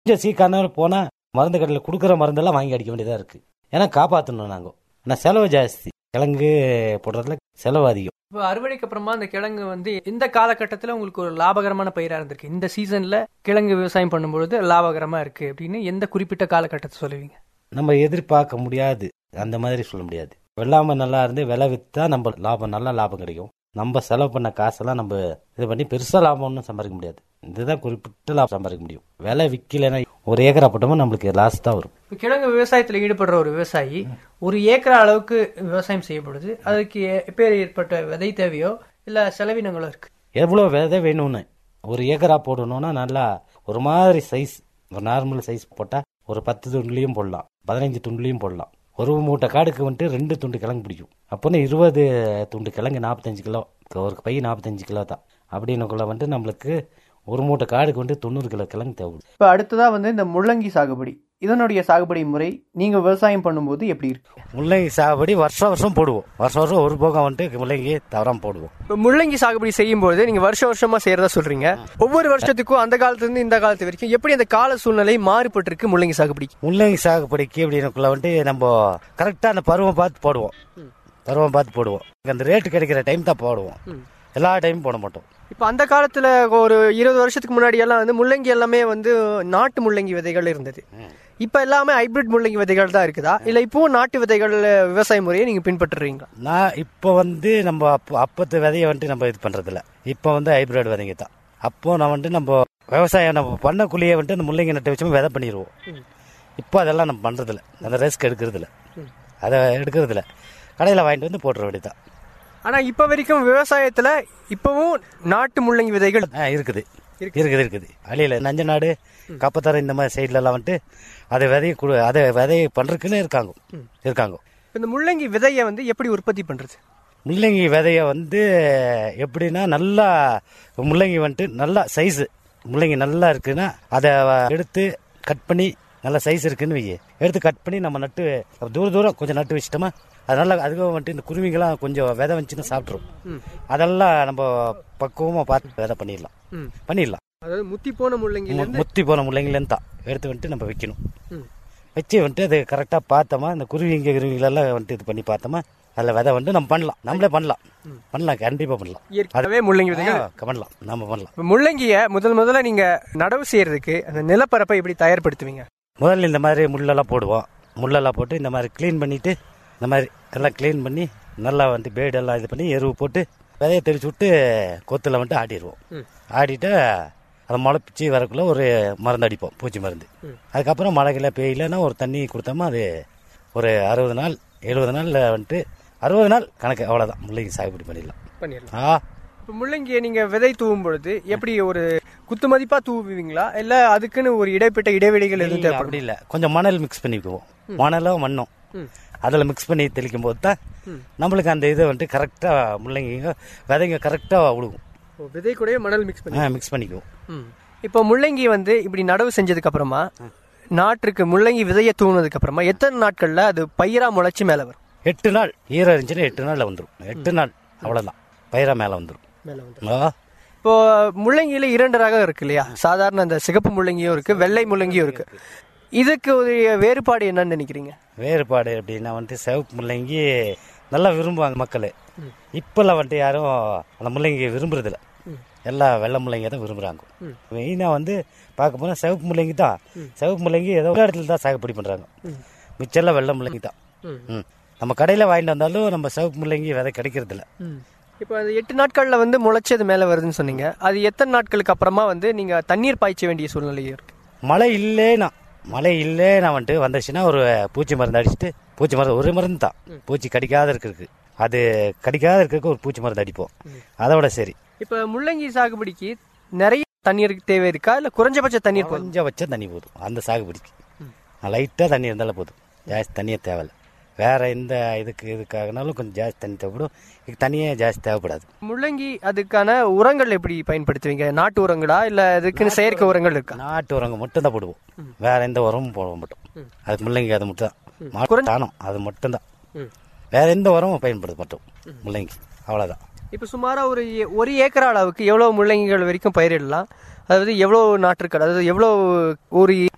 கொஞ்சம் சீக்கானாலும் போனால் மருந்து கடையில் கொடுக்குற மருந்தெல்லாம் வாங்கி அடிக்க வேண்டியதாக இருக்குது ஏன்னா காப்பாற்றணும் நாங்கள் ஆனால் செலவு ஜாஸ்தி கிழங்கு போடுறதுல செலவு அதிகம் இப்போ அறுவடைக்கு அப்புறமா அந்த கிழங்கு வந்து இந்த காலகட்டத்தில் உங்களுக்கு ஒரு லாபகரமான பயிரா இருந்திருக்கு இந்த சீசன்ல கிழங்கு விவசாயம் பண்ணும்பொழுது லாபகரமா இருக்கு அப்படின்னு எந்த குறிப்பிட்ட காலகட்டத்தை சொல்லுவீங்க நம்ம எதிர்பார்க்க முடியாது அந்த மாதிரி சொல்ல முடியாது வெள்ளாமை நல்லா இருந்து விலை விற்றா நம்ம லாபம் நல்ல லாபம் கிடைக்கும் நம்ம செலவு பண்ண காசெல்லாம் நம்ம இது பண்ணி பெருசாக லாபம் ஒன்றும் சம்பாதிக்க முடியாது இதுதான் குறிப்பிட்ட லாபம் சம்பாதிக்க முடியும் விலை விற்கலைன்னா ஒரு ஏக்கரா போட்டோமோ நம்மளுக்கு லாஸ் தான் வரும் இப்போ கிழங்கு விவசாயத்தில் ஈடுபடுற ஒரு விவசாயி ஒரு ஏக்கர் அளவுக்கு விவசாயம் செய்யப்படுது அதுக்கு எப்பேர் ஏற்பட்ட விதை தேவையோ இல்ல செலவினங்களோ இருக்கு எவ்வளோ விதை வேணும்னு ஒரு ஏக்கரா போடணும்னா நல்லா ஒரு மாதிரி சைஸ் ஒரு நார்மல் சைஸ் போட்டால் ஒரு பத்து துண்டுலையும் போடலாம் பதினஞ்சு துண்டுலையும் போடலாம் ஒரு மூட்டை காடுக்கு வந்துட்டு ரெண்டு துண்டு கிழங்கு பிடிக்கும் அப்போனா இருபது துண்டு கிழங்கு நாற்பத்தஞ்சு கிலோ ஒரு பை நாற்பத்தஞ்சு கிலோ தான் அப்படின்னுக்குள்ள வந்துட்டு நம்மளுக்கு ஒரு மூட்டை காடுக்கு வந்துட்டு தொண்ணூறு கிலோ கிழங்கு தேவைப்படுது இப்போ அடுத்ததா வந்து இந்த முள்ளங்கி சாகுபடி இதனுடைய சாகுபடி முறை நீங்க விவசாயம் பண்ணும்போது எப்படி இருக்கு முள்ளங்கி சாகுபடி வருஷம் வருஷம் போடுவோம் வருஷம் வருஷம் ஒரு போகம் வந்துட்டு முள்ளங்கி தவறாம போடுவோம் இப்போ முள்ளங்கி சாகுபடி செய்யும்போது நீங்க வருஷம் வருஷமா செய்யறதா சொல்றீங்க ஒவ்வொரு வருஷத்துக்கும் அந்த காலத்துல இருந்து இந்த காலத்து வரைக்கும் எப்படி அந்த கால சூழ்நிலை மாறுபட்டு இருக்கு முள்ளங்கி சாகுபடி முள்ளங்கி சாகுபடிக்கு அப்படின்னுக்குள்ள வந்துட்டு நம்ம கரெக்டாக அந்த பருவம் பார்த்து போடுவோம் பருவம் பார்த்து போடுவோம் அந்த ரேட்டு கிடைக்கிற டைம் தான் போடுவோம் எல்லா டைமும் போட மாட்டோம் இப்போ அந்த காலத்துல ஒரு இருபது வருஷத்துக்கு முன்னாடி எல்லாம் வந்து முள்ளங்கி எல்லாமே வந்து நாட்டு முள்ளங்கி விதைகள் இருந்தது இப்போ எல்லாமே ஹைபிரிட் முள்ளங்கி விதைகள் தான் இருக்குதா இல்ல இப்பவும் நாட்டு விதைகள் விவசாய முறையை நீங்க பின்பற்றுறீங்களா நான் இப்போ வந்து நம்ம அப்போ அப்பத்து விதையை வந்துட்டு நம்ம இது பண்றதில்ல இப்போ வந்து ஹைபிரிட் விதைங்க தான் அப்போ நான் வந்துட்டு நம்ம விவசாயம் நம்ம பண்ணக்குள்ளேயே வந்துட்டு அந்த முள்ளங்கி நட்டு வச்சு விதை பண்ணிடுவோம் இப்போ அதெல்லாம் நம்ம பண்றதில்ல அந்த ரிஸ்க் எடுக்கிறதில்ல அதை எடுக்கிறதில்ல கடையில் வாங்கிட்டு வந்து போட்டுற வேண்டியதான் ஆனா இப்ப வரைக்கும் விவசாயத்துல இப்பவும் நாட்டு முள்ளங்கி விதைகள் ஆ இருக்குது இருக்குது இருக்குது அழியில நஞ்சநாடு கப்பத்தரை இந்த மாதிரி சைட்ல எல்லாம் வந்துட்டு அதை விதைய கொடு அதை விதைய பண்றதுக்குன்னு இருக்காங்க இருக்காங்க இந்த முள்ளங்கி விதையை வந்து எப்படி உற்பத்தி பண்றது முள்ளங்கி விதைய வந்து எப்படின்னா நல்லா முள்ளங்கி வந்துட்டு நல்லா சைஸு முள்ளங்கி நல்லா இருக்குன்னா அதை எடுத்து கட் பண்ணி நல்ல சைஸ் இருக்குன்னு வை எடுத்து கட் பண்ணி நம்ம நட்டு தூர தூரம் கொஞ்சம் நட்டு வச்சிட்டோமா அது நல்லா அதுக்கும் வந்துட்டு இந்த குருவிங்கெல்லாம் கொஞ்சம் விதை வந்துச்சுன்னு சாப்பிட்ரும் அதெல்லாம் நம்ம பக்குவமாக பார்த்து விதை பண்ணிடலாம் பண்ணிடலாம் அதாவது முத்தி போன முள்ளங்கி மு- முத்தி போன முள்ளங்கிலேருந்து தான் எடுத்து வந்துட்டு நம்ம வைக்கணும் வச்சு வந்துட்டு அது கரெக்டாக பார்த்தோமா இந்த குருவிங்க குருவிங்களெல்லாம் வந்துட்டு இது பண்ணி பார்த்தோமா அதில் விதை வந்துட்டு நம்ம பண்ணலாம் நம்மளே பண்ணலாம் பண்ணலாம் கண்டிப்பாக பண்ணலாம் இயற்கையாகவே முள்ளங்கி விதைகள் ஆ, பண்ணலாம் நம்ம பண்ணலாம் இப்ப முள்ளங்கிய முதல் முதல்ல நீங்க நடவு செய்யறதுக்கு அந்த நிலப்பரப்பை எப்படி தயார்படுத்துவீங்க முதல்ல இந்த மாதிரி முள்ளெல்லாம் போடுவோம் முள்ளெல்லாம் போட்டு இந்த மாதிரி க்ளீன் பண்ணிட்டு இந்த மாதிரி எல்லாம் க்ளீன் பண்ணி நல்லா வந்துட்டு பேடெல்லாம் இது பண்ணி எருவு போட்டு விதைய தெளிச்சு விட்டு கொத்தில் வந்துட்டு ஆட்டிடுவோம் ஆடிட்டு அதை முளைப்பிச்சு வரக்குள்ள ஒரு மருந்து அடிப்போம் பூச்சி மருந்து அதுக்கப்புறம் மழைகளை பெய்யலன்னா ஒரு தண்ணி கொடுத்தோமா அது ஒரு அறுபது நாள் எழுபது நாளில் வந்துட்டு அறுபது நாள் கணக்கு அவ்வளோதான் முள்ளங்கி சாகுபடி பண்ணிடலாம் பண்ணிடலாம் ஆ இப்போ முள்ளங்கியை நீங்க விதை தூவும் பொழுது எப்படி ஒரு குத்து மதிப்பா தூவுவீங்களா இல்ல அதுக்குன்னு ஒரு இடைப்பட்ட இடைவெளிகள் எதுவும் இல்ல, தேவைப்படும் அப்படி இல்லை கொஞ்சம் மணல் மிக்ஸ் பண்ணிக்குவோம் மணலும் மண்ணும் அதில் மிக்ஸ் பண்ணி தெளிக்கும் போது தான் நம்மளுக்கு அந்த இது வந்துட்டு கரெக்டாக முள்ளங்கிங்க விதைங்க கரெக்டாக விழுகும் விதை கூட மணல் மிக்ஸ் பண்ணி மிக்ஸ் பண்ணிக்குவோம் இப்போ முள்ளங்கி வந்து இப்படி நடவு செஞ்சதுக்கு அப்புறமா நாற்றுக்கு முள்ளங்கி விதையை தூவுனதுக்கு அப்புறமா எத்தனை நாட்கள்ல அது பயிரா முளைச்சு மேல வரும் எட்டு நாள் ஈரம் இருந்துச்சுன்னா எட்டு நாளில் வந்துடும் எட்டு நாள் அவ்வளோதான் பயிரா மேலே வந்துடும் மேல வந்து ஆ இப்போ முள்ளங்கியில இரண்டு ரகம் இருக்கு இல்லையா சாதாரண அந்த சிகப்பு முள்ளங்கியும் இருக்கு வெள்ளை முள்ளங்கியும் இருக்கு இதுக்கு ஒரு வேறுபாடு என்னன்னு நினைக்கிறீங்க வேறுபாடு அப்படின்னா வந்துட்டு சிவப்பு முள்ளங்கி நல்லா விரும்புவாங்க மக்கள் இப்போல்லாம் வந்துட்டு யாரும் அந்த முள்ளங்கி விரும்புறதில்ல எல்லாம் வெள்ளை முள்ளங்கி தான் விரும்புகிறாங்க மெயினாக வந்து பார்க்க போனால் சிவப்பு முள்ளங்கி தான் சிவப்பு முள்ளங்கி ஏதோ ஒரு இடத்துல தான் சாகுபடி பண்ணுறாங்க மிச்சம்லாம் வெள்ளை முள்ளங்கி தான் ம் நம்ம கடையில் வாங்கிட்டு வந்தாலும் நம்ம சிவப்பு முள்ளங்கி விதை கிடைக்கிறதில்ல இப்போ அது எட்டு நாட்கள்ல வந்து முளைச்சது மேல வருதுன்னு சொன்னீங்க அது எத்தனை நாட்களுக்கு அப்புறமா வந்து நீங்க தண்ணீர் பாய்ச்ச வேண்டிய சூழ்நிலை இருக்கு மழை இல்லைனா மழை இல்லைனா வந்துட்டு வந்துச்சுன்னா ஒரு பூச்சி மருந்து அடிச்சுட்டு பூச்சி மருந்து ஒரு மருந்து தான் பூச்சி கடிக்காத இருக்கிறதுக்கு அது கடிக்காத இருக்கிறதுக்கு ஒரு பூச்சி மருந்து அடிப்போம் அதோட சரி இப்போ முள்ளங்கி சாகுபடிக்கு நிறைய தண்ணீர் தேவை இருக்கா இல்ல குறைஞ்சபட்ச தண்ணீர் போதும் கொஞ்சம் வச்சா தண்ணி போதும் அந்த சாகுபடிக்கு லைட்டாக தண்ணி இருந்தாலும் போதும் ஜாஸ்தி தண்ணியே தேவையில்ல வேற எந்த இதுக்கு இதுக்காகனாலும் கொஞ்சம் ஜாஸ்தி தண்ணி தேவைப்படும் இதுக்கு தண்ணியே ஜாஸ்தி தேவைப்படாது முள்ளங்கி அதுக்கான உரங்கள் எப்படி பயன்படுத்துவீங்க நாட்டு உரங்களா இல்ல அதுக்குன்னு செயற்கை உரங்கள் இருக்கா நாட்டு உரங்க மட்டும் தான் போடுவோம் வேற எந்த உரமும் போட மாட்டோம் அதுக்கு முள்ளங்கி அது மட்டும் தான் மாட்டு தானம் அது மட்டும் தான் வேற எந்த உரமும் பயன்படுத்த மாட்டோம் முள்ளங்கி அவ்வளோதான் இப்போ சுமாரா ஒரு ஏ- ஒரு ஏக்கர் அளவுக்கு எவ்வளவு முள்ளங்கிகள் வரைக்கும் பயிரிடலாம் அதாவது எவ்வளவு நாற்றுக்கள் அதாவது எவ்வளவு ஒரு